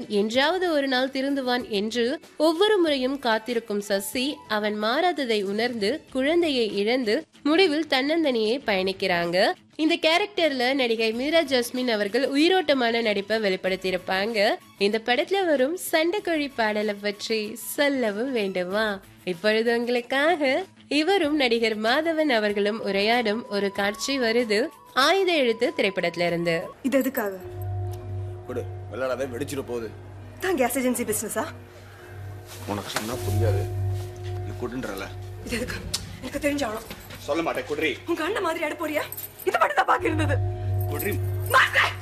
என்றாவது ஒரு நாள் திருந்துவான் என்று ஒவ்வொரு முறையும் காத்திருக்கும் சசி அவன் மாறாததை உணர்ந்து குழந்தையை இழந்து முடிவில் தன்னந்தனியே பயணிக்கிறாங்க இந்த கேரக்டர்ல நடிகை மீரா ஜாஸ்மின் அவர்கள் உயிரோட்டமான நடிப்பை வெளிப்படுத்தியிருப்பாங்க இந்த படத்துல வரும் சண்டைக்கோழி பாடலை பற்றி சொல்லவும் வேண்டுமா இப்பொழுது உங்களுக்காக இவரும் நடிகர் மாதவன் அவர்களும் உரையாடும் ஒரு காட்சி வருது ஆயுத எழுத்து திரைப்படத்துல இருந்து இது எதுக்காக கொடு விளையாடாத வெடிச்சிட போகுது தான் கேஸ் ஏஜென்சி பிசினஸா உனக்கு சொன்னா புரியாது நீ கொடுன்றல இது எதுக்கு எனக்கு தெரிஞ்சாலும் சொல்ல மாட்டேன் குட்ரி உங்க அண்ணன் மாதிரி அட போறியா இது மட்டும் தான் பாக்கி இருந்தது குட்ரி மாஸ்டர்